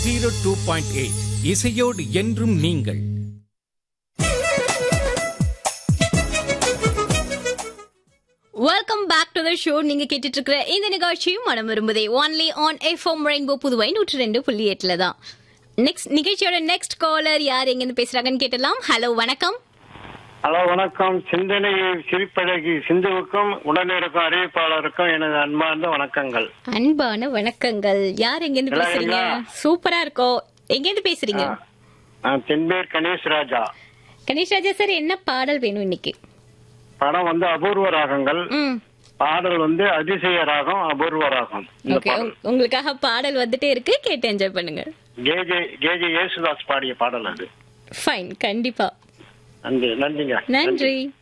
Zero two point eight இசையோடு என்றும் நீங்கள் welcome back to the show நீங்க கேட்டுட்டு இருக்கிற இந்த நிகழ்ச்சியும் மனம் விரும்புதே only on FM rainbow Puduvai நூற்றி ரெண்டு புள்ளி எட்டுல தான் நெக்ஸ்ட் நிகழ்ச்சியோட நெக்ஸ்ட் காலர் யார் எங்கிருந்து பேசுறாங்கன்னு கேட்டலாம் ஹலோ வணக்கம் ஹலோ வணக்கம் சிந்தனை சிரிப்பழகி சிந்துவுக்கும் உடனிருக்கும் அறிவிப்பாளருக்கும் எனது அன்பார்ந்த வணக்கங்கள் அன்பான வணக்கங்கள் யார் எங்கிருந்து நல்லா பேசுறீங்க இருக்கீங்களா? சூப்பரா இருக்கோ எங்கிருந்து பேசுறீங்க நான் தென்பேர் கணேஷ் ராஜா கணேஷ் ராஜா சார் என்ன பாடல் வேணும் இன்னைக்கு படம் வந்து அபூர்வ ராகங்கள் ம் பாடல் வந்து அதிசய ராகம் அபூர்வ ராகம் இந்த ஓகே பாடல் உங்களுக்காக பாடல் வந்துட்டே இருக்கு கேட்டு என்ஜாய் பண்ணுங்க கேஜே கேஜே யேசுதாஸ் பாடிய பாடல் அது ஃபைன் கண்டிப்பா நன்றி நன்றிங்க நன்றி